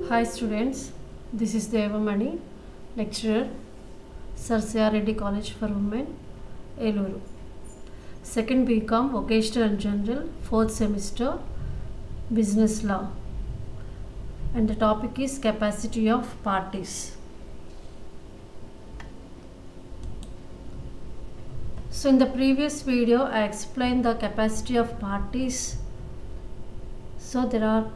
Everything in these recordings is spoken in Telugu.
Hi students, this is Devamani, lecturer, Sir C.R. Reddy College for Women, Eluru. Second BCom, Vocational and General, fourth semester, Business Law. And the topic is capacity of parties. So in the previous video, I explained the capacity of parties. So there are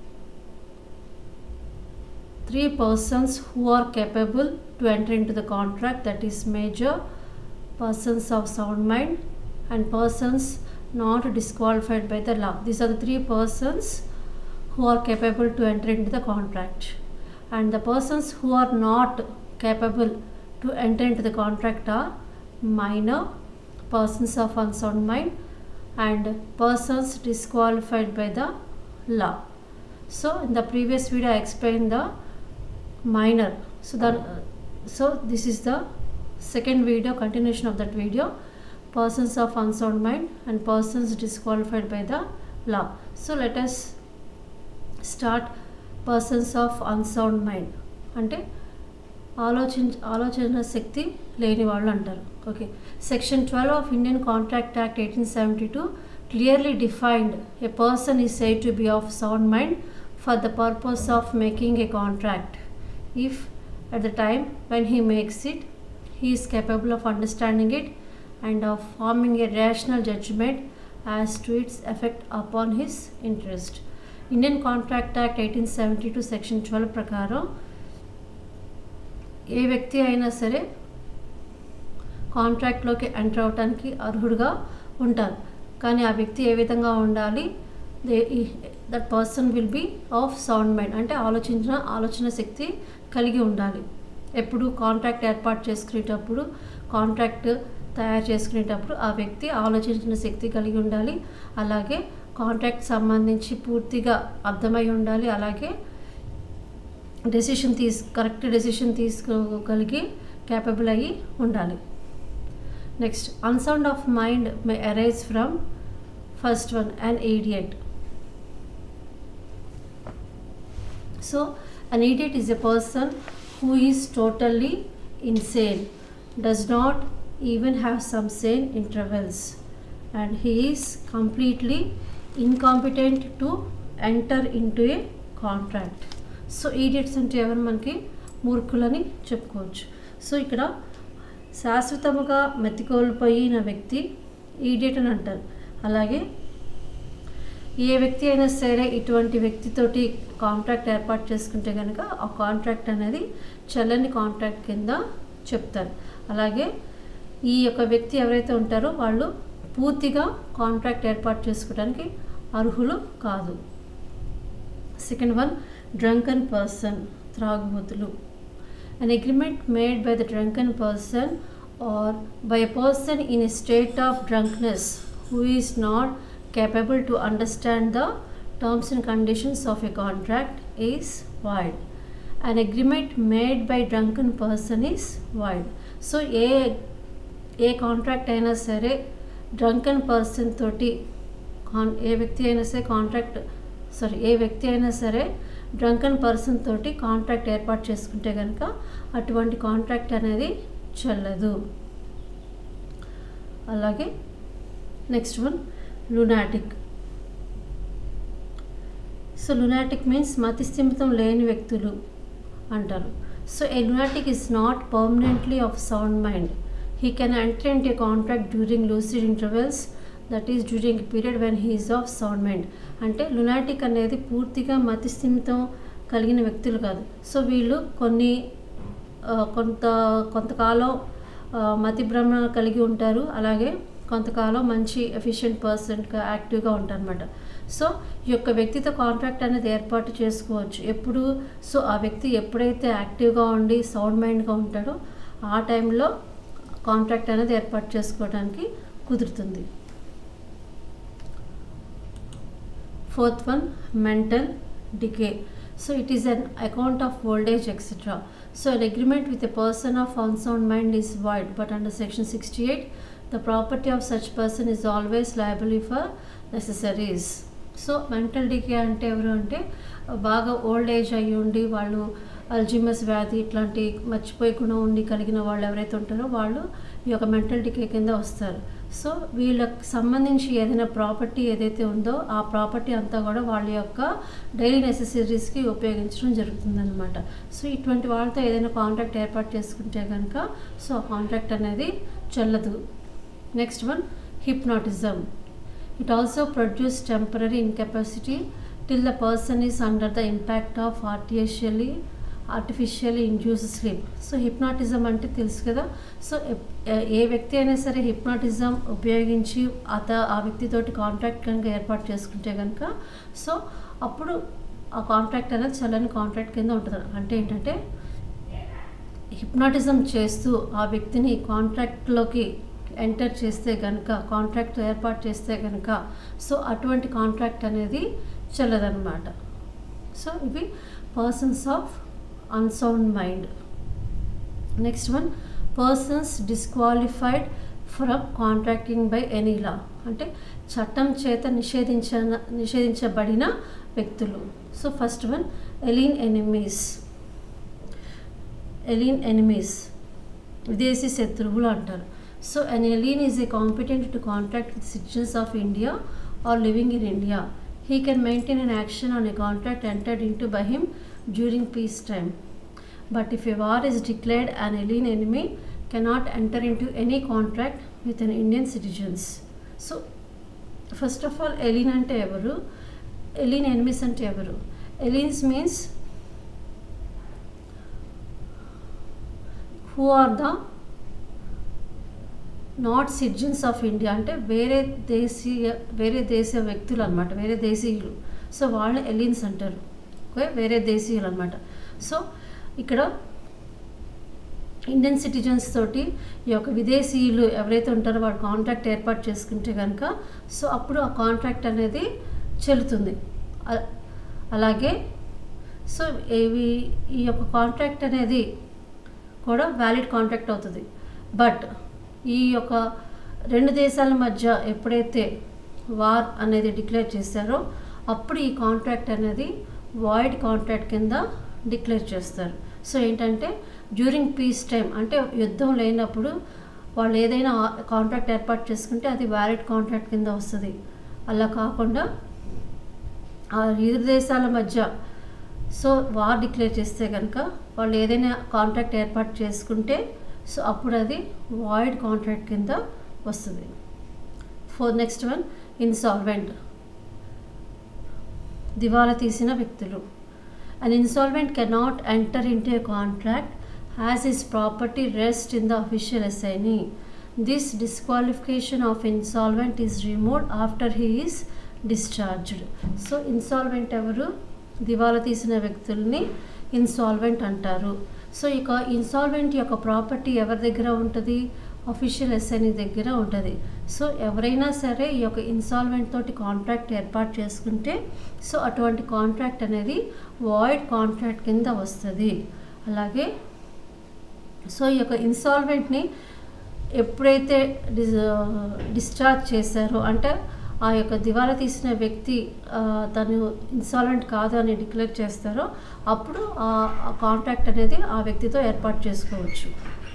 three persons who are capable to enter into the contract that is major persons of sound mind and persons not disqualified by the law these are the three persons who are capable to enter into the contract and the persons who are not capable to enter into the contract are minor persons of unsound mind and persons disqualified by the law so in the previous video i explained the minor so that so this is the second video continuation of that video persons of unsound mind and persons disqualified by the law so let us start persons of unsound mind అంటే ఆలోచించ ఆలోచన శక్తి లేని వాళ్ళు అంటారు okay section twelve of Indian Contract Act eighteen seventy two clearly defined a person is said to be of sound mind for the purpose of making a contract if at the time when he makes it he is capable of understanding it and of forming a rational judgment as to its effect upon his interest Indian Contract Act eighteen seventy two section twelve ప్రకారం ఏ వ్యక్తి అయినా సరే కాంట్రాక్ట్లోకి ఎంటర్ అవడానికి అర్హుడుగా ఉంటారు కానీ ఆ వ్యక్తి ఏ విధంగా ఉండాలి they that person will be of sound mind అంటే ఆలోచించిన ఆలోచన శక్తి కలిగి ఉండాలి ఎప్పుడు కాంట్రాక్ట్ ఏర్పాటు చేసుకునేటప్పుడు కాంట్రాక్ట్ తయారు చేసుకునేటప్పుడు ఆ వ్యక్తి ఆలోచించిన శక్తి కలిగి ఉండాలి అలాగే కాంట్రాక్ట్ సంబంధించి పూర్తిగా అర్థమై ఉండాలి అలాగే డెసిషన్ తీసు కరెక్ట్ డెసిషన్ తీసుకోగలిగి క్యాపబుల్ అయ్యి ఉండాలి next unsound of mind may arise from first one and idiot so an idiot is a person who is totally insane does not even have some sane intervals and he is completely incompetent to enter into a contract so idiots అంటే ఎవరు మనకి మూర్ఖులని చెప్పుకోవచ్చు సో ఇక్కడ శాశ్వతముగా మెత్తికోల్పోయిన వ్యక్తి ఈడియట్ అని అంటారు అలాగే ఏ వ్యక్తి అయినా సరే ఇటువంటి వ్యక్తితోటి కాంట్రాక్ట్ ఏర్పాటు చేసుకుంటే కనుక ఆ కాంట్రాక్ట్ అనేది చెల్లని కాంట్రాక్ట్ కింద చెప్తారు అలాగే ఈ యొక్క వ్యక్తి ఎవరైతే ఉంటారో వాళ్ళు పూర్తిగా కాంట్రాక్ట్ ఏర్పాటు చేసుకోవడానికి అర్హులు కాదు సెకండ్ వన్ డ్రంకన్ పర్సన్ త్రాగుబోతులు an agreement made by the drunken person or by a person in a state of drunkenness who is not capable to understand the terms and conditions of a contract is void. An agreement made by drunken person is void. So ఏ ఏ కాంట్రాక్ట్ అయినా సరే డ్రంకన్ పర్సన్ తోటి కాన్ ఏ వ్యక్తి అయినా సరే కాంట్రాక్ట్ సారీ ఏ వ్యక్తి అయినా సరే డ్రంకన్ పర్సన్ తోటి కాంట్రాక్ట్ ఏర్పాటు చేసుకుంటే కనుక అటువంటి కాంట్రాక్ట్ అనేది చెల్లదు అలాగే next one lunatic so lunatic means మతిస్థిమితం లేని వ్యక్తులు అంటారు so a lunatic is not permanently of sound mind he can enter into a contract during lucid intervals that is during period when he is of sound mind అంటే లునాటిక్ అనేది పూర్తిగా మతిస్థిమితం కలిగిన వ్యక్తులు కాదు సో వీళ్ళు కొన్ని కొంత కొంతకాలం మతి భ్రమణ కలిగి ఉంటారు అలాగే కొంతకాలం మంచి ఎఫిషియెంట్ పర్సన్గా యాక్టివ్గా ఉంటారనమాట సో ఈ యొక్క వ్యక్తితో కాంట్రాక్ట్ అనేది ఏర్పాటు చేసుకోవచ్చు ఎప్పుడు సో ఆ వ్యక్తి ఎప్పుడైతే యాక్టివ్గా ఉండి సౌండ్ మైండ్గా ఉంటాడో ఆ టైంలో కాంట్రాక్ట్ అనేది ఏర్పాటు చేసుకోవడానికి కుదురుతుంది fourth one mental decay so it is on account of old age etcetera so an agreement with a person of unsound mind is void but under section sixty eight the property of such person is always liable for necessaries so mental decay అంటే ఎవరు అంటే బాగా ఓల్డ్ ఏజ్ అయ్యి ఉండి వాళ్ళు అల్జిమస్ వ్యాధి ఇట్లాంటి మర్చిపోయి గుణం ఉండి కలిగిన వాళ్ళు ఎవరైతే ఉంటారో వాళ్ళు ఈ యొక్క మెంటల్ డికే కింద వస్తారు సో వీళ్ళకి సంబంధించి ఏదైనా ప్రాపర్టీ ఏదైతే ఉందో ఆ ప్రాపర్టీ అంతా కూడా వాళ్ళ యొక్క డైలీ నెసెసరీస్కి ఉపయోగించడం జరుగుతుందన్నమాట సో ఇటువంటి వాళ్ళతో ఏదైనా కాంట్రాక్ట్ ఏర్పాటు చేసుకుంటే కనుక సో ఆ కాంట్రాక్ట్ అనేది చెల్లదు next one hypnotism it also produce temporary incapacity till the person is under the impact of artificially artificially induce sleep so hypnotism అంటే తెలుసు కదా సో ఏ వ్యక్తి అయినా సరే హిప్నాటిజం ఉపయోగించి అత ఆ వ్యక్తితోటి కాంట్రాక్ట్ కనుక ఏర్పాటు చేసుకుంటే కనుక సో అప్పుడు ఆ కాంట్రాక్ట్ అనేది చల్లని కాంట్రాక్ట్ కింద ఉంటుంది అంటే ఏంటంటే హిప్నాటిజం చేస్తూ ఆ వ్యక్తిని కాంట్రాక్ట్లోకి ఎంటర్ చేస్తే కనుక కాంట్రాక్ట్ ఏర్పాటు చేస్తే కనుక సో అటువంటి కాంట్రాక్ట్ అనేది చెల్లదన్నమాట సో ఇవి persons of unsound mind next one persons disqualified from contracting by any law అంటే చట్టం చేత నిషేధించ నిషేధించబడిన వ్యక్తులు so first one alien enemies alien enemies విదేశీ శత్రువులు అంటారు so an alien is a competent to contract with citizens of India or living in India he can maintain an action on a contract entered into by him during peace time But if a war is declared, an alien enemy cannot enter into any contract with an Indian citizens. So, first of all, alien ante evaru? Alien enemies ante evaru? Aliens means who are the not citizens of India అంటే వేరే దేశీయ వేరే దేశ వ్యక్తులు అనమాట వేరే దేశీయులు సో వాళ్ళని ఎలియన్స్ అంటారు ఓకే వేరే దేశీయులు అనమాట సో ఇక్కడ ఇండియన్ సిటిజన్స్ తోటి ఈ యొక్క విదేశీయులు ఎవరైతే ఉంటారో వాడు కాంట్రాక్ట్ ఏర్పాటు చేసుకుంటే కనుక సో అప్పుడు ఆ కాంట్రాక్ట్ అనేది చెల్లుతుంది అలాగే సో ఇవి ఈ యొక్క కాంట్రాక్ట్ అనేది కూడా వ్యాలిడ్ కాంట్రాక్ట్ అవుతుంది బట్ ఈ యొక్క రెండు దేశాల మధ్య ఎప్పుడైతే వార్ అనేది డిక్లేర్ చేశారో అప్పుడు ఈ కాంట్రాక్ట్ అనేది వాయిడ్ కాంట్రాక్ట్ కింద డిక్లేర్ చేస్తారు సో ఏంటంటే డ్యూరింగ్ పీస్ టైం అంటే యుద్ధం లేనప్పుడు వాళ్ళు ఏదైనా కాంట్రాక్ట్ ఏర్పాటు చేసుకుంటే అది వ్యాలిడ్ కాంట్రాక్ట్ కింద వస్తుంది అలా కాకుండా ఆ ఇరు దేశాల మధ్య సో వార్ డిక్లేర్ చేస్తే కనుక వాళ్ళు ఏదైనా కాంట్రాక్ట్ ఏర్పాటు చేసుకుంటే సో అప్పుడు అది వాయిడ్ కాంట్రాక్ట్ కింద వస్తుంది ఫోర్ నెక్స్ట్ వన్ ఇన్సాల్వెంట్ దివాలా తీసిన వ్యక్తులు An insolvent cannot enter into a contract as his property rests in the official assignee. This disqualification of insolvent is removed after he is discharged. So insolvent ఎవరు దివాలా తీసిన వ్యక్తుల్ని ఇన్సాల్వెంట్ అంటారు సో ఇక ఇన్సాల్వెంట్ యొక్క ప్రాపర్టీ ఎవరి దగ్గర ఉంటుంది అఫీషియల్ ఎస్ఎన్ఈ దగ్గర ఉంటుంది సో ఎవరైనా సరే ఈ యొక్క ఇన్సాల్వెంట్ తోటి కాంట్రాక్ట్ ఏర్పాటు చేసుకుంటే సో అటువంటి కాంట్రాక్ట్ అనేది వాయిడ్ కాంట్రాక్ట్ కింద వస్తుంది అలాగే సో ఈ యొక్క ఇన్సాల్వెంట్ని ఎప్పుడైతే డిస్ డిశ్చార్జ్ చేశారో అంటే ఆ యొక్క దివాలా తీసిన వ్యక్తి తను ఇన్సాల్వెంట్ కాదు అని డిక్లేర్ చేస్తారో అప్పుడు ఆ కాంట్రాక్ట్ అనేది ఆ వ్యక్తితో ఏర్పాటు చేసుకోవచ్చు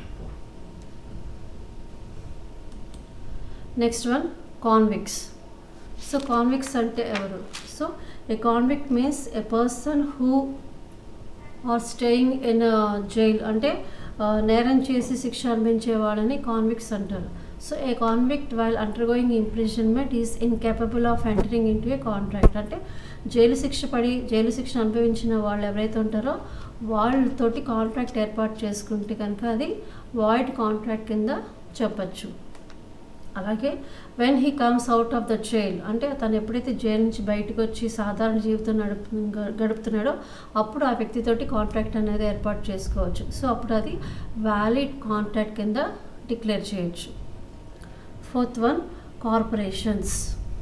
next one convicts so convicts అంటే ఎవరు so a convict means a person who are staying in jail అంటే నేరం చేసి శిక్ష అనుభవించే వాళ్ళని కాన్విక్స్ అంటారు so a convict while undergoing imprisonment is incapable of entering into a contract అంటే జైలు శిక్ష పడి జైలు శిక్ష అనుభవించిన వాళ్ళు ఎవరైతే ఉంటారో వాళ్ళతోటి కాంట్రాక్ట్ ఏర్పాటు చేసుకుంటే కనుక అది వాయిడ్ కాంట్రాక్ట్ కింద చెప్పచ్చు అలాగే when he comes out of the jail అంటే తను ఎప్పుడైతే జైలు నుంచి బయటకు వచ్చి సాధారణ జీవితం నడుపు గడుపుతున్నాడో అప్పుడు ఆ వ్యక్తితోటి కాంట్రాక్ట్ అనేది ఏర్పాటు చేసుకోవచ్చు సో అప్పుడు అది వ్యాలిడ్ కాంట్రాక్ట్ కింద డిక్లేర్ చేయొచ్చు fourth one corporations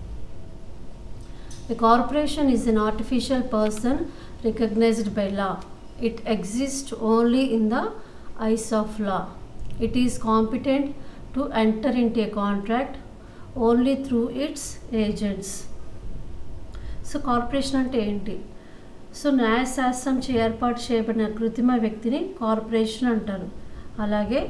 A corporation is an artificial person recognized by law. It exists only in the eyes of law. It is competent to enter into a contract only through its agents. So corporation అంటే ఏంటి సో న్యాయశాస్త్రం చే ఏర్పాటు చేయబడిన కృత్రిమ వ్యక్తిని కార్పొరేషన్ అంటారు అలాగే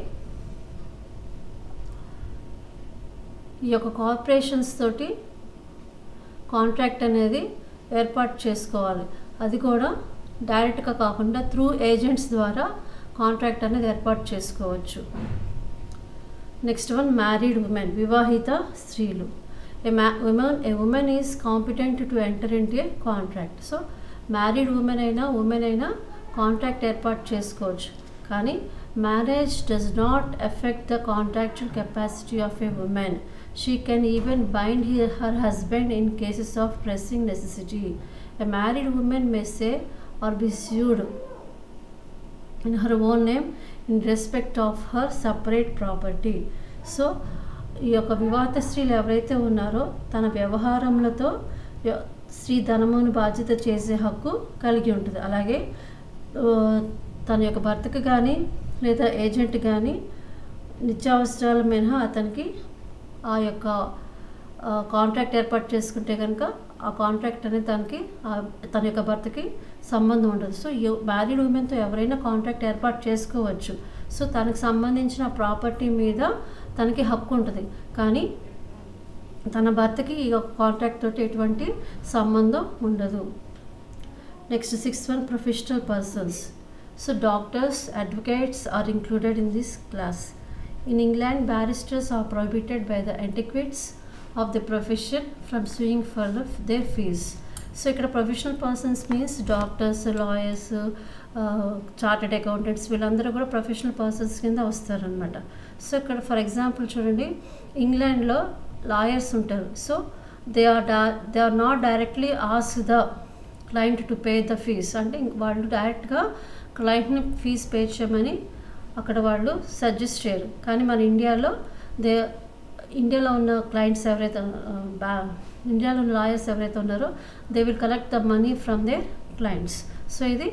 ఈ యొక్క కార్పొరేషన్స్ తోటి కాంట్రాక్ట్ అనేది ఏర్పాటు చేసుకోవాలి అది కూడా డైరెక్ట్గా కాకుండా త్రూ ఏజెంట్స్ ద్వారా కాంట్రాక్ట్ అనేది ఏర్పాటు చేసుకోవచ్చు నెక్స్ట్ వన్ మ్యారీడ్ ఉమెన్ వివాహిత స్త్రీలు ఏ మ్యా woman a woman is competent to enter in a contract so married woman అయినా ఉమెన్ అయినా కాంట్రాక్ట్ ఏర్పాటు చేసుకోవచ్చు కానీ marriage does not affect the contractual capacity of a woman she can even bind her husband in cases of pressing necessity a married woman may say or be sued in her own name in respect of her separate property so ఈ యొక్క వివాహిత స్త్రీలు ఎవరైతే ఉన్నారో తన వ్యవహారములతో య- స్త్రీ ధనమును బాధ్యత చేసే హక్కు కలిగి ఉంటుంది అలాగే ఆ, తన యొక్క భర్తకు కానీ లేదా ఏజెంట్ కానీ నిత్యావసరాల మినహా అతనికి ఆ యొక్క ఆ, కాంట్రాక్ట్ ఏర్పాటు చేసుకుంటే కనుక ఆ కాంట్రాక్ట్ అనేది తనకి ఆ, తన యొక్క భర్తకి సంబంధం ఉండదు సో మ్యారీడ్ ఉమెన్తో ఎవరైనా కాంట్రాక్ట్ ఏర్పాటు చేసుకోవచ్చు సో తనకు సంబంధించిన ప్రాపర్టీ మీద తనకి హక్కు ఉంటుంది కానీ తన భర్తకి ఈ యొక్క కాంట్రాక్ట్ తోటి ఎటువంటి సంబంధం ఉండదు next six one professional persons so doctors advocates are included in this class in England barristers are prohibited by the etiquettes of the profession from suing for the their fees so ఇక్కడ professional persons means doctors lawyers chartered accountants వీళ్ళందరూ కూడా ప్రొఫెషనల్ పర్సన్స్ కింద వస్తారనమాట సో ఇక్కడ ఫర్ ఎగ్జాంపుల్ చూడండి ఇంగ్లాండ్లో లాయర్స్ ఉంటారు సో దే ఆర్ డా they are not directly ask the client to pay the fees అంటే ఇంక వాళ్ళు డైరెక్ట్గా క్లయింట్ని ఫీజ్ పే చేయమని అక్కడ వాళ్ళు సజెస్ట్ చేయరు కానీ మన ఇండియాలో దే ఇండియాలో ఉన్న క్లయింట్స్ ఎవరైతే ఆ, బా ఇండియాలో ఉన్న లాయర్స్ ఎవరైతే ఉన్నారో they will collect the money from their clients so ఇది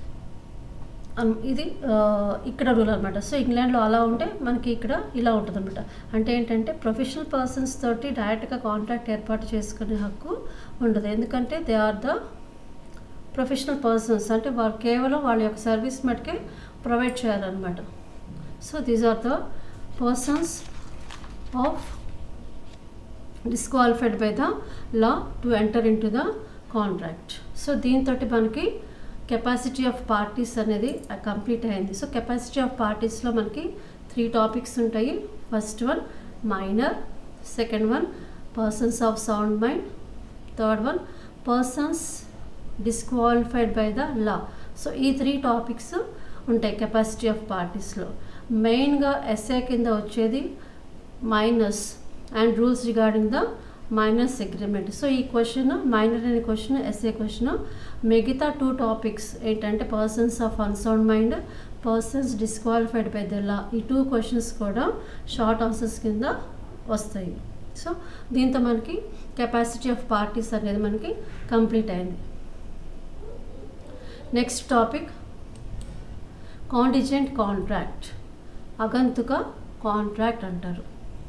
అన్- ఇది ఆ, ఇక్కడ రూల్ అనమాట సో ఇంగ్లాండ్లో అలా ఉంటే మనకి ఇక్కడ ఇలా ఉంటుంది అనమాట అంటే ఏంటంటే ప్రొఫెషనల్ పర్సన్స్ తోటి డైరెక్ట్గా కాంట్రాక్ట్ ఏర్పాటు చేసుకునే హక్కు ఉండదు ఎందుకంటే they are the professional persons అంటే వాళ్ళు కేవలం వాళ్ళ యొక్క సర్వీస్ మటుకే ప్రొవైడ్ చేయాలన్నమాట so these are the persons of disqualified by the law to enter into the contract so దీంతో మనకి కెపాసిటీ ఆఫ్ పార్టీస్ అనేది కంప్లీట్ అయింది సో కెపాసిటీ ఆఫ్ పార్టీస్లో మనకి త్రీ టాపిక్స్ ఉంటాయి first one minor second one persons of sound mind third one persons disqualified by the law so ఈ త్రీ టాపిక్స్ ఉంటాయి కెపాసిటీ ఆఫ్ పార్టీస్లో మెయిన్గా ఎస్ఏ కింద వచ్చేది minors and rules regarding the minors agreement so ఈ క్వశ్చన్ మైనర్ అనే క్వశ్చన్ ఎస్ఏ క్వశ్చన్ మిగతా టూ టాపిక్స్ ఏంటంటే persons of unsound mind persons disqualified by the law ఈ టూ క్వశ్చన్స్ కూడా షార్ట్ ఆన్సర్స్ కింద వస్తాయి సో దీంతో మనకి కెపాసిటీ ఆఫ్ పార్టీస్ అనేది మనకి కంప్లీట్ అయింది నెక్స్ట్ టాపిక్ కాంటిజెంట్ కాంట్రాక్ట్ అగంతుక కాంట్రాక్ట్ అంటారు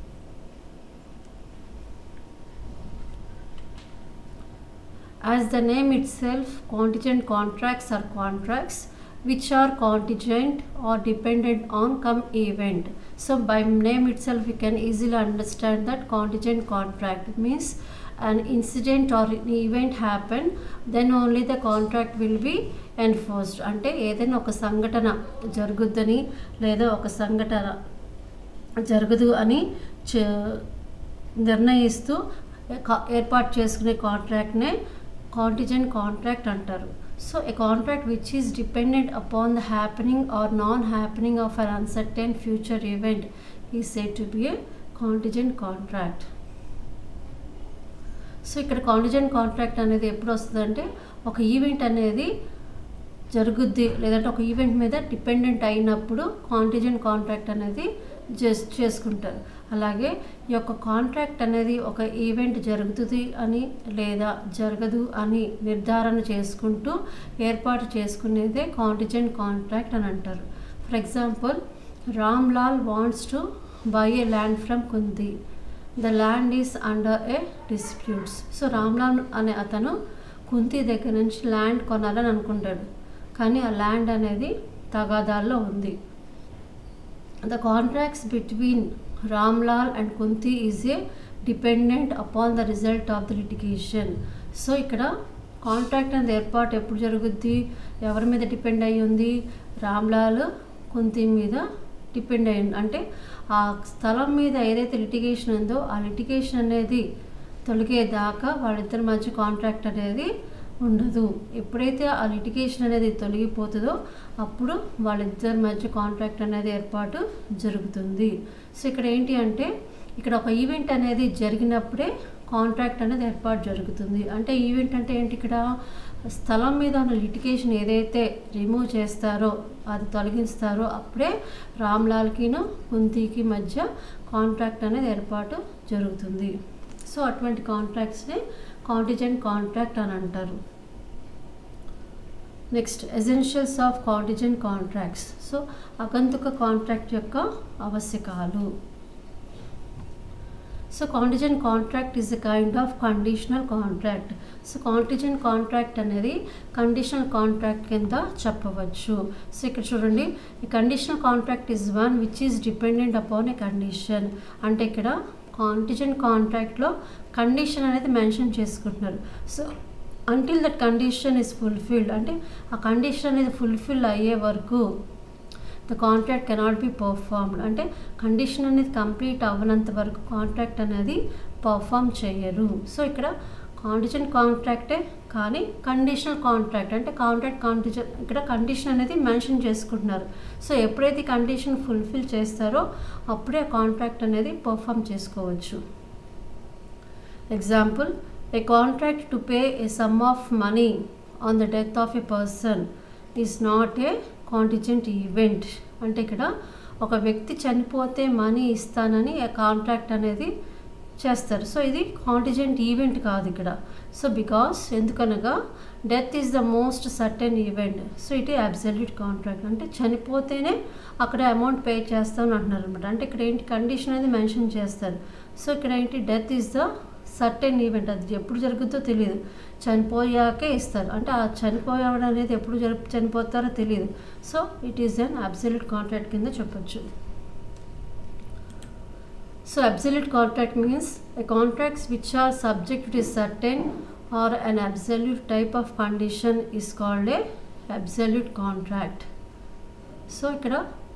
As the name itself, contingent contracts are contracts which are contingent or dependent on come event. So by name itself, we can easily understand that contingent contract means an incident or an event happen, then only the contract will be enforced. అంటే ఏదైనా ఒక సంఘటన జరుగుద్దని లేదా ఒక సంఘటన జరగదు అని చ- నిర్ణయిస్తూ కా- ఏర్పాటు చేసుకునే కాంట్రాక్ట్నే కాంటిజెంట్ కాంట్రాక్ట్ అంటారు so a contract which is dependent upon the happening or non happening of an uncertain future event is said to B a contingent contract so ఇక్కడ కాంటిజెంట్ కాంట్రాక్ట్ అనేది ఎప్పుడు వస్తుందంటే ఒక ఈవెంట్ అనేది జరుగుద్ది లేదంటే ఒక ఈవెంట్ మీద డిపెండెంట్ అయినప్పుడు కాంటిజెంట్ కాంట్రాక్ట్ అనేది చేస్ చేసుకుంటారు అలాగే ఈ యొక్క కాంట్రాక్ట్ అనేది ఒక ఈవెంట్ జరుగుతుంది అని లేదా జరగదు అని నిర్ధారణ చేసుకుంటూ ఏర్పాటు చేసుకునేదే కాంటిజెంట్ కాంట్రాక్ట్ అని అంటారు for example Ram Lal wants to buy a land from Kunti the land is under a disputes so Ramlal అనే అతను కుంతి దగ్గర నుంచి ల్యాండ్ కొనాలని అనుకుంటాడు కానీ ఆ ల్యాండ్ అనేది తగాదాల్లో ఉంది the contracts between Ramlal and Kunti is a dependent upon the result of the litigation so ఇక్కడ కాంట్రాక్ట్ అనేది ఏర్పాటు ఎప్పుడు జరుగుద్ది ఎవరి మీద డిపెండ్ అయ్యి ఉంది రామ్లాల్ కుంతి మీద డిపెండ్ అయ్యి ఉంది అంటే ఆ స్థలం మీద ఏదైతే లిటిగేషన్ ఉందో ఆ లిటిగేషన్ అనేది తొలగేదాకా వాళ్ళిద్దరి మధ్య కాంట్రాక్ట్ అనేది ఉండదు ఎప్పుడైతే ఆ లిటిగేషన్ అనేది తొలగిపోతుందో అప్పుడు వాళ్ళిద్దరి మధ్య కాంట్రాక్ట్ అనేది ఏర్పాటు జరుగుతుంది సో ఇక్కడ ఏంటి అంటే ఇక్కడ ఒక ఈవెంట్ అనేది జరిగినప్పుడే కాంట్రాక్ట్ అనేది ఏర్పాటు జరుగుతుంది అంటే ఈవెంట్ అంటే ఏంటి ఇక్కడ స్థలం మీద ఉన్న లిటిగేషన్ ఏదైతే రిమూవ్ చేస్తారో అది తొలగిస్తారో అప్పుడే రామ్లాల్కిను కుంతికి మధ్య కాంట్రాక్ట్ అనేది ఏర్పాటు జరుగుతుంది సో అటువంటి కాంట్రాక్ట్స్ని కాంటిజెంట్ కాంట్రాక్ట్ అని అంటారు next essentials of contingent contracts so అగంతుక కాంట్రాక్ట్ యొక్క ఆవశ్యకాలు so contingent contract is a kind of conditional contract so contingent contract అనేది కండిషనల్ కాంట్రాక్ట్ కింద చెప్పవచ్చు సో ఇక్కడ చూడండి ఈ conditional contract is one which is dependent upon a condition అంటే ఇక్కడ కాంటిజెంట్ కాంట్రాక్ట్లో కండిషన్ అనేది మెన్షన్ చేసుకుంటున్నారు so until that condition is fulfilled అంటే ఆ కండిషన్ అనేది ఫుల్ఫిల్ అయ్యే వరకు the contract cannot B performed అంటే కండిషన్ అనేది కంప్లీట్ అవ్వనంత వరకు కాంట్రాక్ట్ అనేది పర్ఫామ్ చేయరు సో ఇక్కడ కాంటిజెంట్ కాంట్రాక్టే కానీ కండిషనల్ కాంట్రాక్ట్ అంటే కాంట్రాక్ట్ కాంటిజెంట్ ఇక్కడ కండిషన్ అనేది మెన్షన్ చేసుకుంటున్నారు సో ఎప్పుడైతే కండిషన్ ఫుల్ఫిల్ చేస్తారో అప్పుడే కాంట్రాక్ట్ అనేది పర్ఫామ్ చేసుకోవచ్చు example a contract to pay a sum of money on the death of a person is not a contingent event అంటే ఇక్కడ ఒక వ్యక్తి చనిపోతే మనీ ఇస్తానని ఆ కాంట్రాక్ట్ అనేది చేస్తారు సో ఇది కాంటిజెంట్ ఈవెంట్ కాదు ఇక్కడ సో బికాస్ ఎందుకనగా death is the most certain event so it absolute contract అంటే చనిపోతేనే అక్కడ అమౌంట్ పే చేస్తామని అంటున్నారు అనమాట అంటే ఇక్కడ ఏంటి కండిషన్ అనేది మెన్షన్ చేస్తారు సో ఇక్కడ ఏంటి death is the certain event అది ఎప్పుడు జరుగుతుందో తెలియదు చనిపోయాకే ఇస్తారు అంటే ఆ చనిపోవడం అనేది ఎప్పుడు జరుపు చనిపోతారో తెలియదు so it is an absolute contract కింద చెప్పొచ్చు so absolute contract means a contracts which are subject to certain or an absolute type of condition is called a absolute contract so ఇక్కడ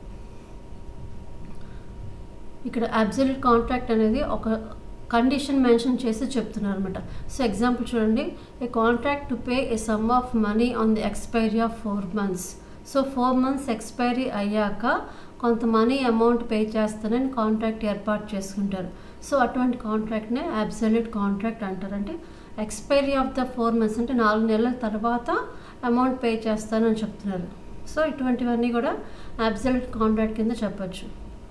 ఇక్కడ అబ్సల్యూట్ కాంట్రాక్ట్ అనేది ఒక కండిషన్ మెన్షన్ చేసి చెప్తున్నారు అనమాట సో ఎగ్జాంపుల్ చూడండి a contract to pay a sum of money on the expiry of four months so four months expiry అయ్యాక కొంత మనీ అమౌంట్ పే చేస్తానని కాంట్రాక్ట్ ఏర్పాటు చేసుకుంటారు సో అటువంటి కాంట్రాక్ట్నే అబ్సల్యూట్ కాంట్రాక్ట్ అంటారు అంటే expiry of the four months అంటే నాలుగు నెలల తర్వాత అమౌంట్ పే చేస్తానని చెప్తున్నారు సో ఇటువంటివన్నీ కూడా అబ్సల్యూట్ కాంట్రాక్ట్ కింద చెప్పచ్చు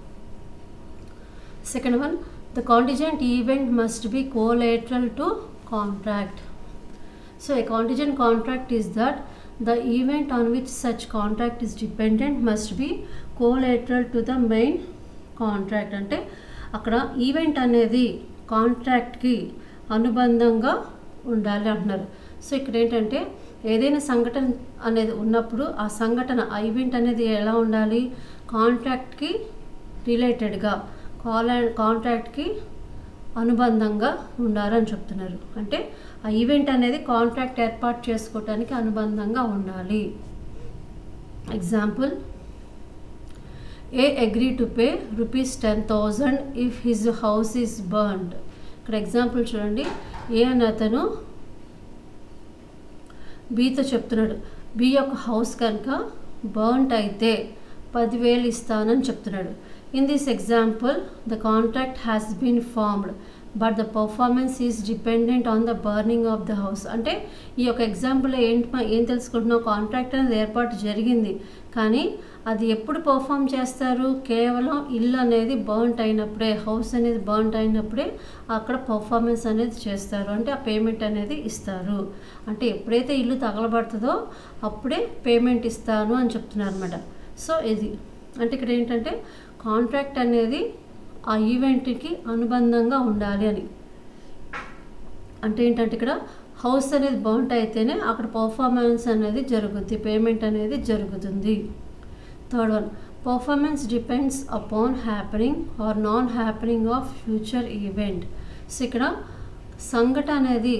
second one the contingent event must be collateral to contract so a contingent contract is that the event on which such contract is dependent must be collateral to the main contract అంటే అక్కడ ఈవెంట్ అనేది కాంట్రాక్ట్కి అనుబంధంగా ఉండాలి అంటున్నారు సో ఇక్కడ ఏంటంటే ఏదైనా సంఘటన అనేది ఉన్నప్పుడు ఆ సంఘటన ఆ ఈవెంట్ అనేది ఎలా ఉండాలి కాంట్రాక్ట్కి రిలేటెడ్గా కాల్ కాంట్రాక్ట్కి అనుబంధంగా ఉండాలని చెప్తున్నారు అంటే ఆ ఈవెంట్ అనేది కాంట్రాక్ట్ ఏర్పాటు చేసుకోవటానికి అనుబంధంగా ఉండాలి example A agree to pay rupees ten thousand if his house is burned ఇక్కడ ఎగ్జాంపుల్ చూడండి ఏ అని అతను బీతో చెప్తున్నాడు బి యొక్క హౌస్ కనుక బర్న్ట్ అయితే పదివేలు ఇస్తానని చెప్తున్నాడు in this example the contract has been formed but the performance is dependent on the burning of the house అంటే ఈ యొక్క ఎగ్జాంపుల్లో ఏంటి మ- ఏం తెలుసుకుంటున్నాం కాంట్రాక్ట్ అనేది ఏర్పాటు జరిగింది కానీ అది ఎప్పుడు పర్ఫామ్ చేస్తారు కేవలం ఇల్లు అనేది బర్న్ట్ అయినప్పుడే హౌస్ అనేది బర్న్ట్ అయినప్పుడే అక్కడ పర్ఫార్మెన్స్ అనేది చేస్తారు అంటే ఆ పేమెంట్ అనేది ఇస్తారు అంటే ఎప్పుడైతే ఇల్లు తగలబడుతుందో అప్పుడే పేమెంట్ ఇస్తాను అని చెప్తున్నారు అనమాట సో ఇది అంటే ఇక్కడ ఏంటంటే కాంట్రాక్ట్ అనేది ఆ ఈవెంట్కి అనుబంధంగా ఉండాలి అని అంటే ఏంటంటే ఇక్కడ హౌస్ అనేది బర్న్ట్ అయితేనే అక్కడ పర్ఫార్మెన్స్ అనేది జరుగుతుంది పేమెంట్ అనేది జరుగుతుంది third one performance depends upon happening or non happening of future event so ఇక్కడ సంఘట అనేది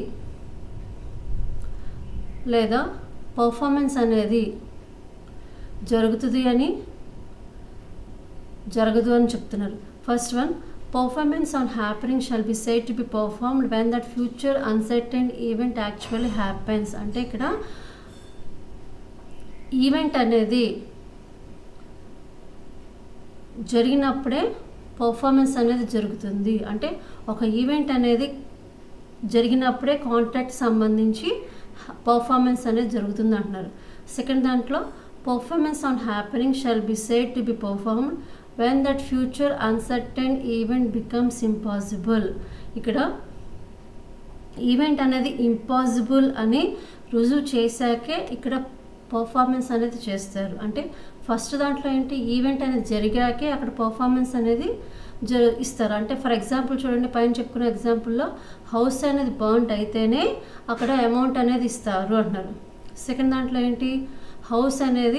లేదా పర్ఫార్మెన్స్ అనేది జరుగుతుంది అని జరగదు అని చెప్తున్నారు first one performance on happening shall be set to be performed when that future uncertain event actually happens అంటే ఇక్కడ ఈవెంట్ అనేది జరిగినప్పుడే పర్ఫార్మెన్స్ అనేది జరుగుతుంది అంటే ఒక ఈవెంట్ అనేది జరిగినప్పుడే కాంట్రాక్ట్ సంబంధించి పర్ఫార్మెన్స్ అనేది జరుగుతుంది అంటున్నారు సెకండ్ దాంట్లో performance on happening shall be said to be performed when that future uncertain event becomes impossible ఇక్కడ ఈవెంట్ అనేది ఇంపాసిబుల్ అని రుజువు చేశాకే ఇక్కడ పర్ఫార్మెన్స్ అనేది చేస్తారు అంటే ఫస్ట్ దాంట్లో ఏంటి ఈవెంట్ అనేది జరిగాకే అక్కడ పర్ఫార్మెన్స్ అనేది జ ఇస్తారు అంటే ఫర్ ఎగ్జాంపుల్ చూడండి పైన చెప్పుకున్న ఎగ్జాంపుల్లో హౌస్ అనేది బర్న్ట్ అయితేనే అక్కడ అమౌంట్ అనేది ఇస్తారు అంటున్నారు సెకండ్ దాంట్లో ఏంటి హౌస్ అనేది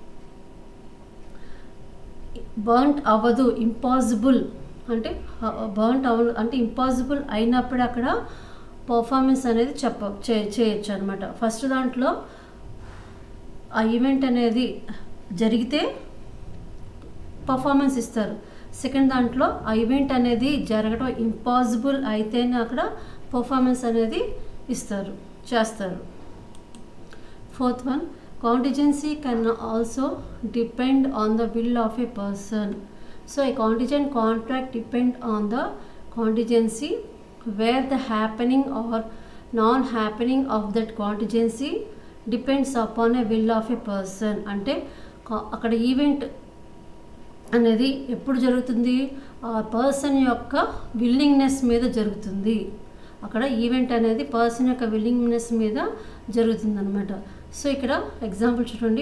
బర్న్ట్ అవ్వదు ఇంపాసిబుల్ అంటే బర్న్ట్ అవ్వ అంటే ఇంపాసిబుల్ అయినప్పుడు అక్కడ పర్ఫార్మెన్స్ అనేది చెప్ప చే చేయొచ్చు అనమాట ఫస్ట్ దాంట్లో ఆ ఈవెంట్ అనేది జరిగితే పర్ఫార్మెన్స్ ఇస్తారు సెకండ్ దాంట్లో ఆ ఈవెంట్ అనేది జరగడం ఇంపాసిబుల్ అయితేనే అక్కడ పర్ఫార్మెన్స్ అనేది ఇస్తారు చేస్తారు fourth one contingency can also depend on the will of a person so a contingent contract depend on the contingency where the happening or non-happening of that contingency depends upon a will of a person అంటే కా- అక్కడ ఈవెంట్ అనేది ఎప్పుడు జరుగుతుంది ఆ పర్సన్ యొక్క విల్లింగ్నెస్ మీద జరుగుతుంది అక్కడ ఈవెంట్ అనేది పర్సన్ యొక్క విల్లింగ్నెస్ మీద జరుగుతుంది అనమాట సో ఇక్కడ ఎగ్జాంపుల్ చూడండి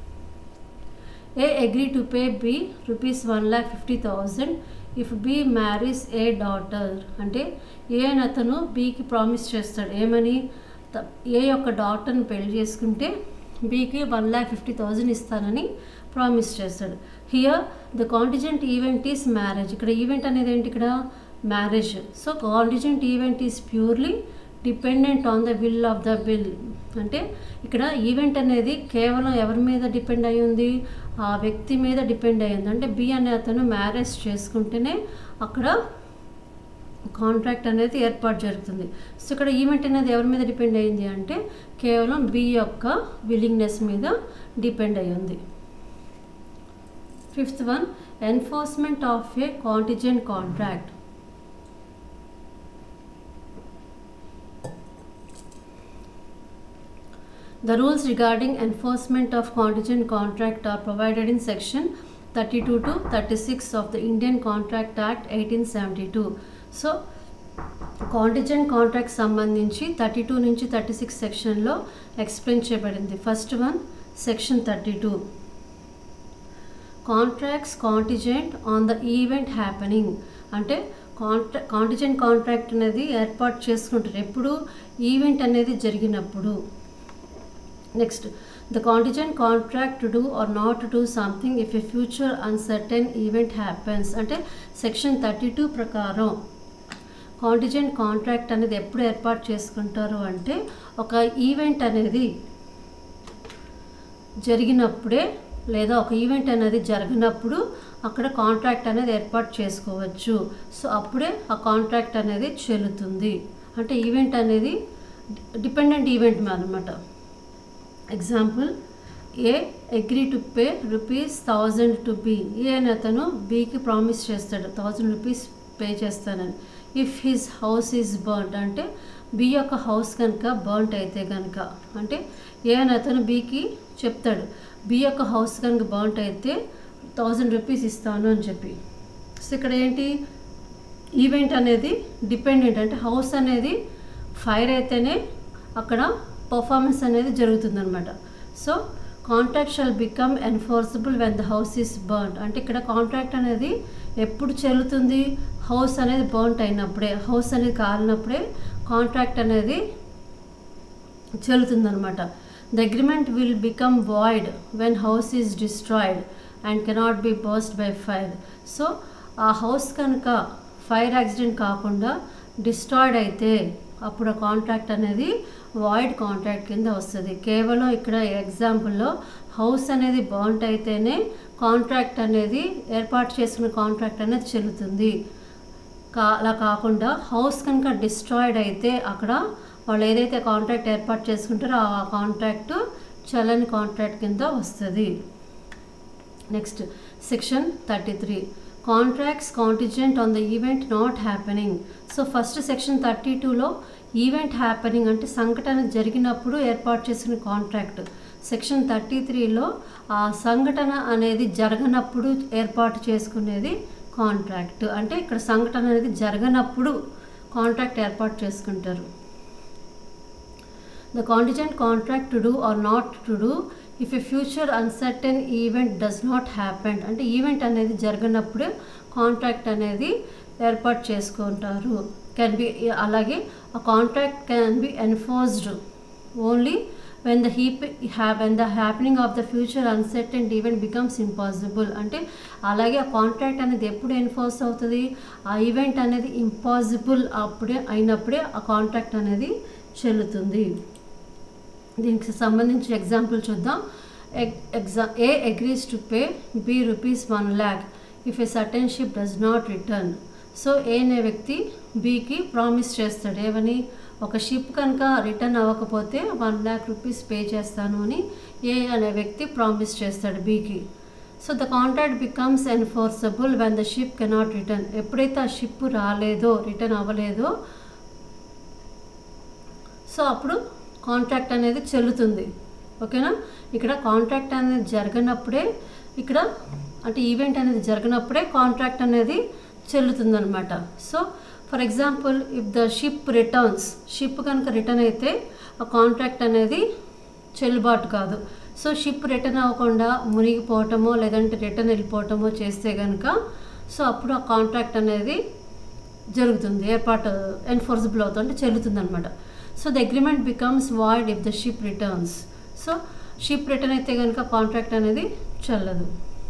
A agree to pay B rupees one lakh fifty thousand if B marries A daughter అంటే ఏ అని అతను బీకి ప్రామిస్ చేస్తాడు ఏమని త- ఏ యొక్క డాటర్ని పెళ్లి చేసుకుంటే బీకి వన్ ల్యాక్ ఫిఫ్టీ థౌజండ్ ఇస్తానని ప్రామిస్ చేస్తాడు here the contingent event is marriage ఇక్కడ ఈవెంట్ అనేది ఏంటి ఇక్కడ marriage so contingent event is purely dependent on the will of the bill అంటే ఇక్కడ ఈవెంట్ అనేది కేవలం ఎవరి మీద డిపెండ్ అయి ఉంది ఆ వ్యక్తి మీద డిపెండ్ అయి ఉంది అంటే బి అనే అతను మ్యారేజ్ చేసుకుంటేనే అక్కడ కాంట్రాక్ట్ అనేది ఏర్పాటు జరుగుతుంది సో ఇక్కడ ఈవెంట్ అనేది ఎవరి మీద డిపెండ్ అయింది అంటే కేవలం బి యొక్క విల్లింగ్నెస్ మీద డిపెండ్ అయి ఉంది fifth one enforcement of a contingent contract The rules regarding enforcement of contingent contract are provided in section 32 to 36 of the Indian Contract Act 1872. So contingent contract సంబంధించి థర్టీ టూ నుంచి థర్టీ సిక్స్ సెక్షన్లో ఎక్స్ప్లెయిన్ చేయబడింది first one section thirty two contracts contingent on the event happening అంటే కాంట్రా కాంటిజెంట్ కాంట్రాక్ట్ అనేది ఏర్పాటు చేసుకుంటారు ఎప్పుడు ఈవెంట్ అనేది జరిగినప్పుడు next the contingent contract to do or not to do something if a future uncertain event happens అంటే సెక్షన్ థర్టీ టూ ప్రకారం కాంటిజెంట్ కాంట్రాక్ట్ అనేది ఎప్పుడు ఏర్పాటు చేసుకుంటారు అంటే ఒక ఈవెంట్ అనేది జరిగినప్పుడే లేదా ఒక ఈవెంట్ అనేది జరిగినప్పుడు అక్కడ కాంట్రాక్ట్ అనేది ఏర్పాటు చేసుకోవచ్చు సో అప్పుడే ఆ కాంట్రాక్ట్ అనేది చెల్లుతుంది అంటే ఈవెంట్ అనేది డిపెండెంట్ ఈవెంట్ అనమాట example A agree to pay rupees thousand to B A అని అతను బీకి ప్రామిస్ చేస్తాడు థౌజండ్ రూపీస్ పే చేస్తానని if his house is burnt అంటే బి యొక్క హౌస్ కనుక బర్న్ట్ అయితే కనుక అంటే ఏ అని అతను బీకి చెప్తాడు బి యొక్క హౌస్ కనుక బర్న్ట్ అయితే థౌజండ్ రూపీస్ ఇస్తాను అని చెప్పి సో ఇక్కడ ఏంటి ఈవెంట్ అనేది డిపెండెంట్ అంటే హౌస్ అనేది ఫైర్ అయితేనే అక్కడ పర్ఫార్మెన్స్ అనేది జరుగుతుందన్నమాట so contract shall become enforceable when the house is burned అంటే ఇక్కడ కాంట్రాక్ట్ అనేది ఎప్పుడు చెల్లుతుంది హౌస్ అనేది బర్న్ట్ అయినప్పుడే హౌస్ అనేది కాలినప్పుడే కాంట్రాక్ట్ అనేది చెల్లుతుందనమాట the agreement will become void when house is destroyed and cannot be burst by fire so ఆ హౌస్ కనుక ఫైర్ యాక్సిడెంట్ కాకుండా డిస్ట్రాయిడ్ అయితే అప్పుడు ఆ కాంట్రాక్ట్ అనేది వాయిడ్ కాంట్రాక్ట్ కింద వస్తుంది కేవలం ఇక్కడ ఎగ్జాంపుల్లో హౌస్ అనేది బాంట్ అయితేనే కాంట్రాక్ట్ అనేది ఏర్పాటు చేసుకున్న కాంట్రాక్ట్ అనేది చెల్లుతుంది కా అలా కాకుండా హౌస్ కనుక డిస్ట్రాయిడ్ అయితే అక్కడ వాళ్ళు ఏదైతే కాంట్రాక్ట్ ఏర్పాటు చేసుకుంటారో ఆ కాంట్రాక్ట్ చలని కాంట్రాక్ట్ కింద వస్తుంది next section thirty three contracts contingent on the event not happening so first section thirty టూలో ఈవెంట్ హ్యాపెనింగ్ అంటే సంఘటన జరిగినప్పుడు ఏర్పాటు చేసిన కాంట్రాక్ట్ సెక్షన్ థర్టీ త్రీలో ఆ సంఘటన అనేది జరగనప్పుడు ఏర్పాటు చేసుకునేది కాంట్రాక్ట్ అంటే ఇక్కడ సంఘటన అనేది జరగనప్పుడు కాంట్రాక్ట్ ఏర్పాటు చేసుకుంటారు the contingent contract to do or not to do if a future uncertain event does not happen అంటే ఈవెంట్ అనేది జరగనప్పుడే కాంట్రాక్ట్ అనేది ఏర్పాటు చేసుకుంటారు కెన్ బి అలాగే ఆ contract can be enforced only when the heap ha when the happening of the future uncertain event becomes impossible అంటే అలాగే ఆ కాంట్రాక్ట్ అనేది ఎప్పుడు ఎన్ఫోర్స్ అవుతుంది ఆ ఈవెంట్ అనేది ఇంపాసిబుల్ అప్పుడే అయినప్పుడే ఆ కాంట్రాక్ట్ అనేది చెల్లుతుంది దీనికి సంబంధించి ఎగ్జాంపుల్ చూద్దాం exa A agrees to pay B rupees one lakh if a certain ship does not return so A అనే వ్యక్తి బికి ప్రామిస్ చేస్తాడు ఏమని ఒక షిప్ కనుక రిటర్న్ అవ్వకపోతే వన్ ల్యాక్ రూపీస్ పే చేస్తాను అని ఏ అనే వ్యక్తి ప్రామిస్ చేస్తాడు బికి so the contract becomes enforceable when the ship cannot return ఎప్పుడైతే ఆ షిప్ రాలేదో రిటర్న్ అవ్వలేదో సో అప్పుడు కాంట్రాక్ట్ అనేది చెల్లుతుంది ఓకేనా ఇక్కడ కాంట్రాక్ట్ అనేది జరగనప్పుడే ఇక్కడ అంటే ఈవెంట్ అనేది జరగనప్పుడే కాంట్రాక్ట్ అనేది చెల్లుతుందనమాట so for example if the ship returns ship కనుక రిటర్న్ అయితే ఆ కాంట్రాక్ట్ అనేది చెల్లుబాటు కాదు సో షిప్ రిటర్న్ అవ్వకుండా మునిగిపోవటమో లేదంటే రిటర్న్ వెళ్ళిపోవటమో చేస్తే కనుక సో అప్పుడు ఆ కాంట్రాక్ట్ అనేది జరుగుతుంది ఏర్పాటు ఎన్ఫోర్సబుల్ అవుతుంది అంటే చెల్లుతుంది అనమాట so the agreement becomes void if the ship returns so ship return అయితే కనుక కాంట్రాక్ట్ అనేది చెల్లదు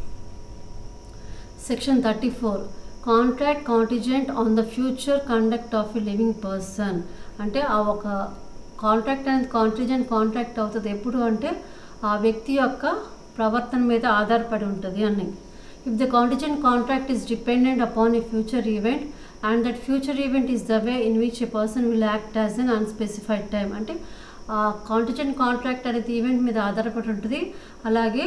section thirty four contract contingent on the future conduct of a living person అంటే ఆ ఒక కాంట్రాక్ట్ అనేది కాంటిజెంట్ కాంట్రాక్ట్ అవుతుంది ఎప్పుడు అంటే ఆ వ్యక్తి యొక్క ప్రవర్తన మీద ఆధారపడి ఉంటుంది అని if the contingent contract is dependent upon a future event and that future event is the way in which a person will act as an unspecified time అంటే ఆ కాంటిజెంట్ కాంట్రాక్ట్ అనేది ఈవెంట్ మీద ఆధారపడి ఉంటుంది అలాగే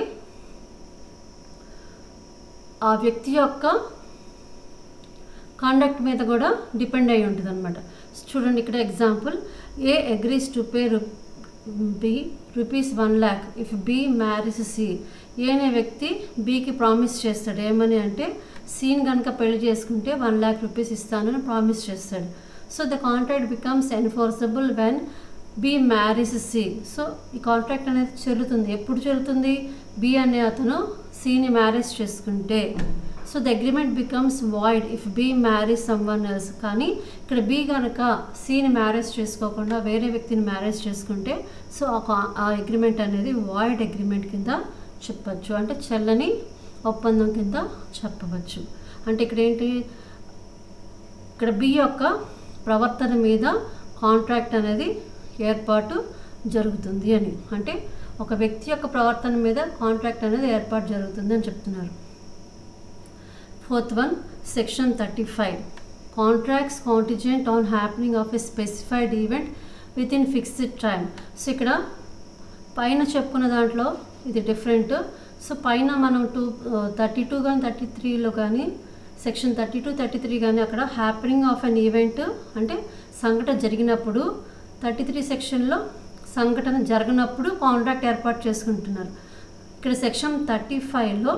ఆ వ్యక్తి యొక్క కాండక్ట్ మీద కూడా డిపెండ్ అయి ఉంటుంది అనమాట చూడండి ఇక్కడ example A agrees to pay ru B rupees one lakh if B marries C A అనే వ్యక్తి బికి ప్రామిస్ చేస్తాడు ఏమని అంటే సీన్ కనుక పెళ్లి చేసుకుంటే వన్ ల్యాక్ రూపీస్ ఇస్తానని ప్రామిస్ చేస్తాడు so the contract becomes enforceable when B marries C so ఈ కాంట్రాక్ట్ అనేది చెల్లుతుంది ఎప్పుడు చెల్లుతుంది బి అనే అతను సిని మ్యారేజ్ చేసుకుంటే so the agreement becomes void if B marriage someone else కానీ ఇక్కడ బీ కనుక సీని మ్యారేజ్ చేసుకోకుండా వేరే వ్యక్తిని మ్యారేజ్ చేసుకుంటే సో ఆ అగ్రిమెంట్ అనేది వాయిడ్ అగ్రిమెంట్ కింద చెప్పచ్చు అంటే చెల్లని ఒప్పందం కింద చెప్పవచ్చు అంటే ఇక్కడ ఏంటి ఇక్కడ బి యొక్క ప్రవర్తన మీద కాంట్రాక్ట్ అనేది ఏర్పాటు జరుగుతుంది అని అంటే ఒక వ్యక్తి యొక్క ప్రవర్తన మీద కాంట్రాక్ట్ అనేది ఏర్పాటు జరుగుతుంది అని చెప్తున్నారు fourth one section thirty five contracts contingent on happening of a specified event within fixed time so ఇక్కడ పైన చెప్పుకున్న దాంట్లో ఇది డిఫరెంట్ సో పైన మనం టూ థర్టీ టూ కానీ థర్టీ త్రీలో కానీ section thirty two thirty three కానీ అక్కడ హ్యాపెనింగ్ ఆఫ్ అన్ ఈవెంట్ అంటే సంఘటన జరిగినప్పుడు థర్టీ త్రీ సెక్షన్లో సంఘటన జరగనప్పుడు కాంట్రాక్ట్ ఏర్పాటు చేసుకుంటున్నారు ఇక్కడ సెక్షన్ థర్టీ ఫైవ్లో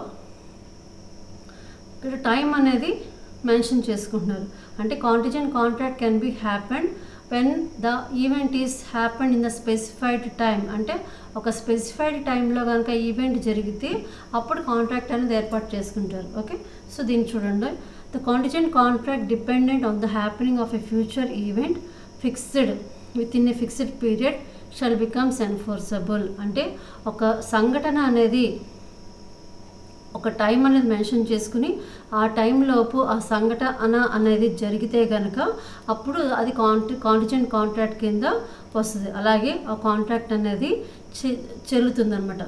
ఇక్కడ టైం అనేది మెన్షన్ చేసుకుంటున్నారు అంటే contingent contract can be happened when the event is happened in the specified time అంటే ఒక స్పెసిఫైడ్ టైంలో కనుక ఈవెంట్ జరిగితే అప్పుడు కాంట్రాక్ట్ అనేది ఏర్పాటు చేసుకుంటారు ఓకే సో దీన్ని చూడండి the contingent contract dependent on the happening of a future event fixed within a fixed period shall becomes enforceable అంటే ఒక సంఘటన అనేది ఒక టైం అనేది మెన్షన్ చేసుకుని ఆ టైంలోపు ఆ సంఘటన అనేది జరిగితే కనుక అప్పుడు అది కాంటి కాంటిజెంట్ కాంట్రాక్ట్ కింద వస్తుంది అలాగే ఆ కాంట్రాక్ట్ అనేది చె చెల్లుతుందనమాట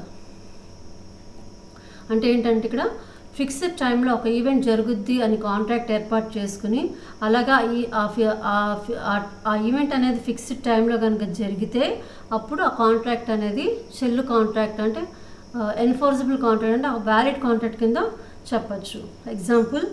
అంటే ఏంటంటే ఇక్కడ ఫిక్స్డ్ టైంలో ఒక ఈవెంట్ జరుగుద్ది అని కాంట్రాక్ట్ ఏర్పాటు చేసుకుని అలాగా ఈ ఆ ఫి- ఆ ఫి- ఆ- ఆ ఈవెంట్ అనేది ఫిక్స్డ్ టైంలో కనుక జరిగితే అప్పుడు ఆ కాంట్రాక్ట్ అనేది చెల్లు కాంట్రాక్ట్ అంటే ఎన్ఫోర్సబుల్ కాంట్రాక్ట్ అంటే వ్యాలిడ్ కాంట్రాక్ట్ కింద చెప్పచ్చు example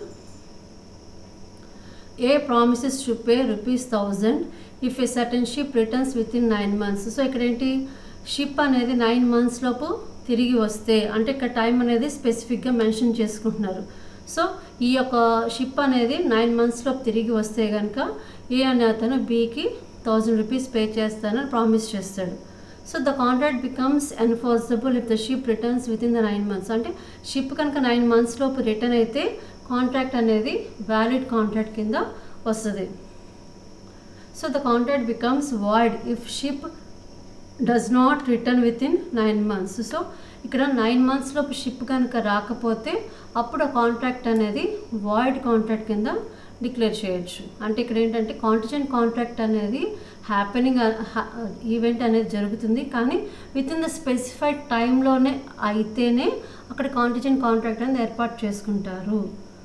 A promises to pay rupees thousand if a certain ship returns within nine months so ఇక్కడ ఏంటి షిప్ అనేది నైన్ మంత్స్ లోపు తిరిగి వస్తే అంటే ఇక్కడ టైం అనేది స్పెసిఫిక్గా మెన్షన్ చేసుకుంటున్నారు సో ఈ యొక్క షిప్ అనేది నైన్ మంత్స్ లోపు తిరిగి వస్తే కనుక ఏ అనే అతను బీకి థౌజండ్ రూపీస్ పే చేస్తానని ప్రామిస్ చేస్తాడు so the contract becomes enforceable if the ship returns within the nine months అంటే షిప్ కనుక నైన్ మంత్స్ లోపు రిటర్న్ అయితే కాంట్రాక్ట్ అనేది వ్యాలిడ్ కాంట్రాక్ట్ కింద వస్తుంది so the contract becomes void if ship does not return within nine months so ఇక్కడ నైన్ మంత్స్ లోపు షిప్ కనుక రాకపోతే అప్పుడు ఆ కాంట్రాక్ట్ అనేది వాయిడ్ కాంట్రాక్ట్ కింద డిక్లేర్ చేయొచ్చు అంటే ఇక్కడ ఏంటంటే కాంటిజెంట్ కాంట్రాక్ట్ అనేది హ్యాపెనింగ్ ఈవెంట్ అనేది జరుగుతుంది కానీ విత్ ఇన్ ద స్పెసిఫైడ్ టైంలోనే అయితేనే అక్కడ కాంటిజెంట్ కాంట్రాక్ట్ అనేది ఏర్పాటు చేసుకుంటారు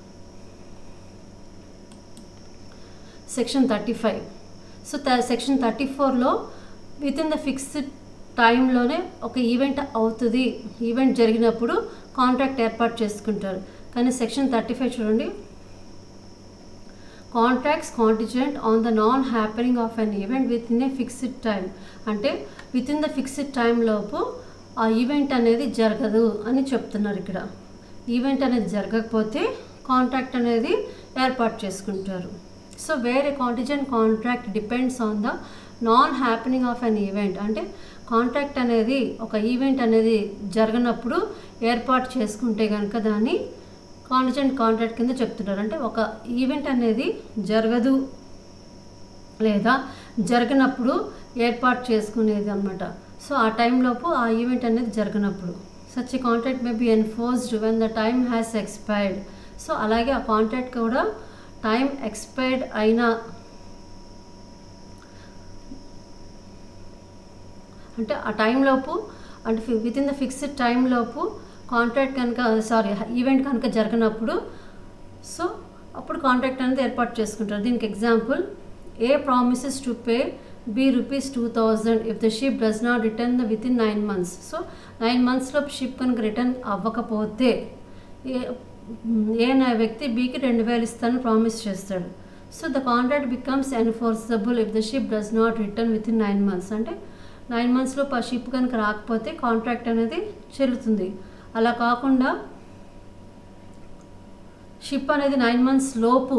section thirty five so section thirty ఫోర్లో విత్ ఇన్ ద ఫిక్స్డ్ టైంలోనే ఒక ఈవెంట్ అవుతుంది ఈవెంట్ జరిగినప్పుడు కాంట్రాక్ట్ ఏర్పాటు చేసుకుంటారు కానీ సెక్షన్ థర్టీ ఫైవ్ చూడండి contracts contingent on the non happening of an event within a fixed time అంటే within the fixed time లోపు ఆ ఈవెంట్ అనేది జరగదు అని చెప్తున్నారు ఇక్కడ ఈవెంట్ అనేది జరగకపోతే కాంట్రాక్ట్ అనేది ఏర్పాటు చేసుకుంటారు సో వేరే contingent contract depends on the non happening of an event అంటే కాంట్రాక్ట్ అనేది ఒక ఈవెంట్ అనేది జరగనప్పుడు ఏర్పాటు చేసుకుంటే కనుక దాన్ని కాంటిజెంట్ కాంట్రాక్ట్ కింద చెప్తున్నారు అంటే ఒక ఈవెంట్ అనేది జరగదు లేదా జరగనప్పుడు ఏర్పాటు చేసుకునేది అనమాట సో ఆ టైంలోపు ఆ ఈవెంట్ అనేది జరగనప్పుడు such a contract may be enforced when the time has expired so అలాగే ఆ కాంట్రాక్ట్ కూడా టైం ఎక్స్పైర్డ్ అయిన అంటే ఆ టైంలోపు అంటే విత్ ఇన్ ద ఫిక్స్డ్ టైంలోపు కాంట్రాక్ట్ కనుక సారీ ఈవెంట్ కనుక జరగనప్పుడు సో అప్పుడు కాంట్రాక్ట్ అనేది ఏర్పాటు చేసుకుంటారు దీనికి example A promises to pay B rupees two thousand if the ship does not return the within nine months so nine మంత్స్లో షిప్ కనుక రిటర్న్ అవ్వకపోతే ఏ ఏ నా వ్యక్తి బీకి రెండు వేలు ఇస్తానని ప్రామిస్ చేస్తాడు so the contract becomes enforceable if the ship does not return within nine months అంటే నైన్ మంత్స్లో ఆ షిప్ కనుక రాకపోతే కాంట్రాక్ట్ అనేది చెల్లుతుంది అలా కాకుండా షిప్ అనేది నైన్ మంత్స్ లోపు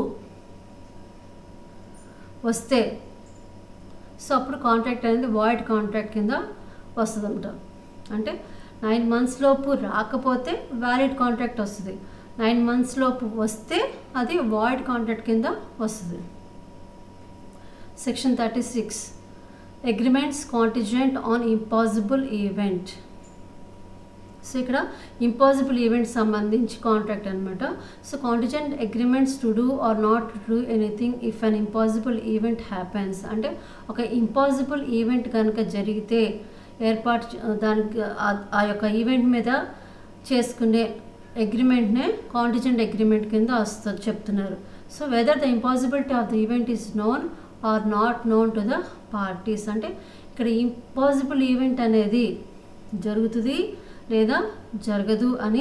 వస్తే సో అప్పుడు కాంట్రాక్ట్ అనేది వాయిడ్ కాంట్రాక్ట్ కింద వస్తుంది అంటే నైన్ మంత్స్ లోపు రాకపోతే వ్యాలిడ్ కాంట్రాక్ట్ వస్తుంది నైన్ మంత్స్ లోపు వస్తే అది వాయిడ్ కాంట్రాక్ట్ కింద వస్తుంది section thirty six agreements contingent on impossible event so ఇక్కడ ఇంపాసిబుల్ ఈవెంట్ సంబంధించి కాంట్రాక్ట్ అనమాట so contingent agreements to do or not to do anything if an impossible event happens అంటే ఒక ఇంపాసిబుల్ ఈవెంట్ కనుక జరిగితే ఏర్పాటు చే- దానికి ఆ- ఆ యొక్క ఈవెంట్ మీద చేసుకునే అగ్రిమెంట్నే కాంటిజెంట్ అగ్రిమెంట్ కింద వస్తుంది చెప్తున్నారు so whether the impossibility of the event is known or not known to the parties అంటే ఇక్కడ ఇంపాసిబుల్ ఈవెంట్ అనేది జరుగుతుంది లేదా జరగదు అని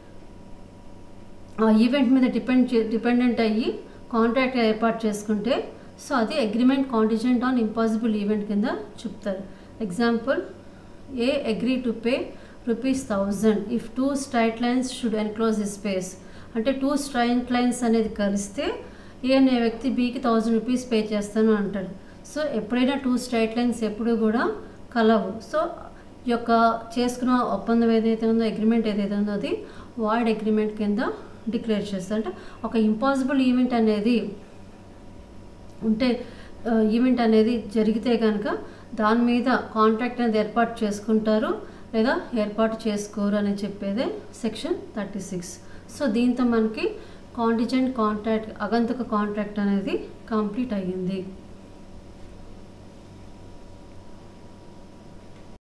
ఆ ఈవెంట్ మీద డిపెండ్ చే- డిపెండెంట్ అయ్యి కాంట్రాక్ట్ ఏర్పాటు చేసుకుంటే సో అది agreement contingent on impossible event కింద చెప్తారు example A agree to pay rupees thousand if two straight lines should enclose the space అంటే టూ స్ట్రైట్ లైన్స్ అనేది కలిస్తే ఏ అనే వ్యక్తి బీకి థౌజండ్ రూపీస్ పే చేస్తాను అంటాడు సో ఎప్పుడైనా టూ స్ట్రైట్ లైన్స్ ఎప్పుడు కూడా కలవు సో ఈ యొక్క చేసుకున్న ఒప్పందం ఏదైతే ఉందో అగ్రిమెంట్ ఏదైతే ఉందో అది వాయిడ్ అగ్రిమెంట్ కింద డిక్లేర్ చేస్తారు అంటే ఒక ఇంపాసిబుల్ ఈవెంట్ అనేది ఉంటే ఈవెంట్ అనేది జరిగితే కనుక దాని మీద కాంట్రాక్ట్ అనేది ఏర్పాటు చేసుకుంటారు లేదా ఏర్పాటు చేసుకోరు అని చెప్పేదే సెక్షన్ థర్టీ సిక్స్ సో దీంతో మనకి కాంటిజెంట్ కాంట్రాక్ట్ అగంతక కాంట్రాక్ట్ అనేది కంప్లీట్ అయ్యింది